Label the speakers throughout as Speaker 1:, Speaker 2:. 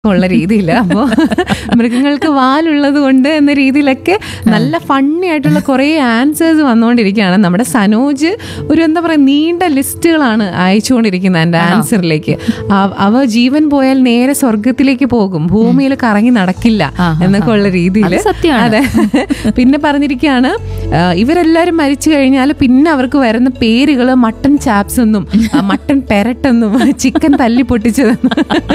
Speaker 1: ഉള്ള രീതിയിൽ അപ്പോൾ മൃഗങ്ങൾക്ക് വാലുള്ളത് കൊണ്ട് എന്ന രീതിയിലൊക്കെ നല്ല ഫണ്ണി ആയിട്ടുള്ള കുറേ ആൻസേഴ്സ് വന്നുകൊണ്ടിരിക്കുകയാണ് നമ്മുടെ സനോജ് ഒരു എന്താ പറയുക നീണ്ട ലിസ്റ്റുകളാണ് അയച്ചുകൊണ്ടിരിക്കുന്നത് എൻ്റെ ആൻസറിലേക്ക് അവ- അവ ജീവൻ പോയാൽ നേരെ സ്വർഗത്തിലേക്ക് പോകും ഭൂമിയിൽ കറങ്ങി നടക്കില്ല എന്നൊക്കെ ഉള്ള രീതിയിൽ
Speaker 2: അത് സത്യമാണ്.
Speaker 1: അതെ പിന്നെ പറഞ്ഞിരിക്കുകയാണ് ആ, ഇവരെല്ലാരും മരിച്ചു കഴിഞ്ഞാൽ പിന്നെ അവർക്ക് വരുന്ന പേരുകൾ മട്ടൻ ചാപ്സ് എന്നും ആ, മട്ടൻ പെരട്ടെന്നും ചിക്കൻ തല്ലി പൊട്ടിച്ചതെന്നും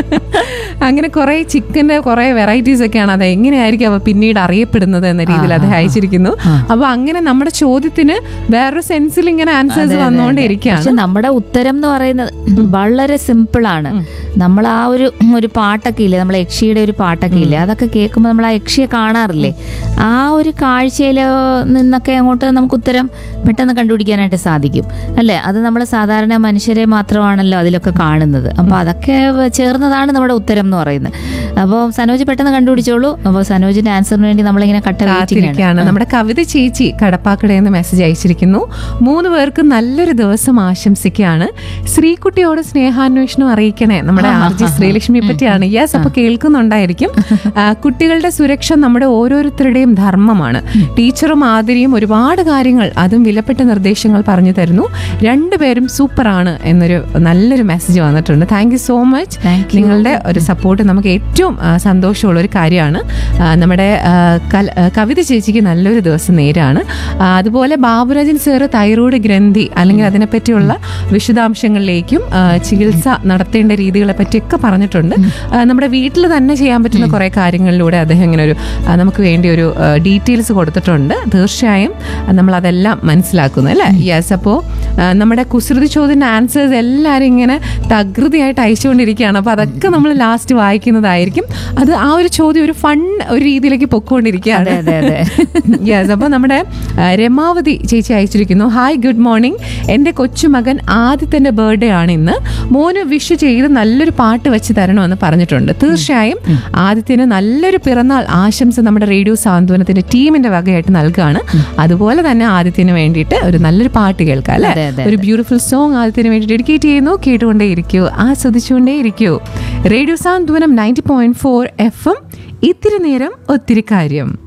Speaker 1: അങ്ങനെ കുറെ ചിക്കന്റെ കുറെ വെറൈറ്റീസ് ഒക്കെയാണ് അത് എങ്ങനെയായിരിക്കും അവ പിന്നീട് അറിയപ്പെടുന്നത് എന്ന രീതിയിൽ അത് അയച്ചിരിക്കുന്നു അപ്പൊ അങ്ങനെ നമ്മുടെ ചോദ്യത്തിന് വേറൊരു സെൻസിൽ ഇങ്ങനെ ആൻസേഴ്സ് വന്നുകൊണ്ടിരിക്കുകയാണ്
Speaker 2: പക്ഷെ നമ്മുടെ ഉത്തരം എന്ന് പറയുന്നത് വളരെ സിമ്പിൾ ആണ് നമ്മൾ ആ ഒരു ഒരു പാട്ടൊക്കെ ഇല്ലേ നമ്മളെ യക്ഷിയുടെ ഒരു പാട്ടൊക്കെ ഇല്ലേ അതൊക്കെ കേൾക്കുമ്പോൾ നമ്മൾ ആ യക്ഷിയെ കാണാറില്ലേ ആ ഒരു കാഴ്ചയിൽ നിന്നൊക്കെ അങ്ങോട്ട് നമുക്ക് ഉത്തരം പെട്ടെന്ന് കണ്ടുപിടിക്കാനായിട്ട് സാധിക്കും അല്ലേ അത് നമ്മൾ സാധാരണ മനുഷ്യരെ മാത്രമാണല്ലോ അതിലൊക്കെ കാണുന്നത് അപ്പോൾ അതൊക്കെ ചേർന്നതാണ് നമ്മുടെ ഉത്തരം എന്ന് പറയുന്നത് അപ്പോൾ സനോജ് പെട്ടെന്ന് കണ്ടുപിടിച്ചോളൂ അപ്പോൾ സനോജിന്റെ ആൻസറിന് വേണ്ടി നമ്മളിങ്ങനെ കട്ട വെയിറ്റിംഗ്
Speaker 1: കാത്തിരിക്കുകയാണ് നമ്മുടെ കവിത ചേച്ചി കടപ്പാക്കടയെന്ന് മെസ്സേജ് അയച്ചിരിക്കുന്നു മൂന്ന് പേർക്ക് നല്ലൊരു ദിവസം ആശംസിക്കുകയാണ് ശ്രീകുട്ടിയോട് സ്നേഹാന്വേഷണം അറിയിക്കണേ നമ്മുടെ ആർ ജി ശ്രീലക്ഷ്മിയെ പറ്റിയാണ് യെസ് അപ്പൊ കേൾക്കുന്നുണ്ടായിരിക്കും ആ, കുട്ടികളുടെ സുരക്ഷ നമ്മുടെ ഓരോരുത്തരുടെയും ധർമ്മമാണ് ടീച്ചറും ആതിരിയും ഒരുപാട് കാര്യങ്ങൾ അതും വിലപ്പെട്ട നിർദ്ദേശങ്ങൾ പറഞ്ഞു തരുന്നു രണ്ടുപേരും സൂപ്പറാണ് എന്നൊരു നല്ലൊരു മെസ്സേജ് വന്നിട്ടുണ്ട് thank you so much
Speaker 2: Thank you.
Speaker 1: നിങ്ങളുടെ ഒരു സപ്പോർട്ട് നമുക്ക് ഏറ്റവും ആ, സന്തോഷമുള്ള ഒരു കാര്യമാണ് ആ, നമ്മുടെ ആ, കൽ- ആ, കവിത ചേച്ചിക്ക് നല്ലൊരു ദിവസം നേരാണ് ആ, അതുപോലെ ബാബുരാജൻ സാറ് തൈറോയ്ഡ് ഗ്രന്ഥി അല്ലെങ്കിൽ അതിനെപ്പറ്റിയുള്ള വിശദാംശങ്ങളിലേക്കും ആ, ചികിത്സ നടത്തേണ്ട രീതികളെ പറ്റിയൊക്കെ പറഞ്ഞിട്ടുണ്ട് ആ, നമ്മുടെ വീട്ടിൽ തന്നെ ചെയ്യാൻ പറ്റുന്ന കുറേ കാര്യങ്ങളിലൂടെ അദ്ദേഹം ഇങ്ങനെ ഒരു ആ, നമുക്ക് വേണ്ടി ഒരു ഡീറ്റെയിൽസ് കൊടുത്തിട്ടുണ്ട് തീർച്ചയായും നമ്മൾ അതെല്ലാം മനസ്സിലാക്കുന്നു അല്ലേ യെസ് അപ്പോൾ നമ്മുടെ കുസൃതി ചോദ്യത്തിന്റെ ആൻസേഴ്സ് എല്ലാവരും ഇങ്ങനെ തകൃതിയായിട്ട് അയച്ചുകൊണ്ടിരിക്കുകയാണ് അപ്പോൾ അതൊക്കെ നമ്മൾ ലാസ്റ്റ് വായിക്കുന്നതായിരിക്കും അത് ആ ഒരു ചോദ്യം ഒരു ഫൺ ഒരു രീതിയിലേക്ക് പൊക്കോണ്ടിരിക്കുകയാണ്
Speaker 2: അതെ അതെ അതെ
Speaker 1: യെസ് അപ്പോൾ നമ്മുടെ ആ, രമാവതി ചേച്ചി അയച്ചിരിക്കുന്നു ഹായ് ഗുഡ് മോർണിംഗ് എൻ്റെ കൊച്ചുമകൻ ആദ്യത്തെ ബർത്ത്ഡേ ആണ് ഇന്ന് മോന് വിഷ് ചെയ്ത് നല്ലൊരു പാട്ട് വെച്ച് തരണമെന്ന് പറഞ്ഞിട്ടുണ്ട് തീർച്ചയായും ആദിത്യന് നല്ലൊരു പിറന്നാൾ ആശംസ നമ്മുടെ റേഡിയോ സാന്ത്വനത്തിന്റെ ടീമിന്റെ വകയായിട്ട് നൽകുകയാണ് അതുപോലെ തന്നെ ആദിത്യന് വേണ്ടിയിട്ട് ഒരു നല്ലൊരു പാട്ട് കേൾക്കാം അല്ലെ
Speaker 2: അതെ, അതെ,
Speaker 1: ഒരു ബ്യൂട്ടിഫുൾ സോങ് ആദിത്യന് വേണ്ടി ഡെഡിക്കേറ്റ് ചെയ്യുന്നു കേട്ടുകൊണ്ടേ ഇരിക്കൂ ആസ്വദിച്ചുകൊണ്ടേ ഇരിക്കൂ radio Santhwanam ninety point four F M ഇത്തിരി നേരം ഒത്തിരി കാര്യം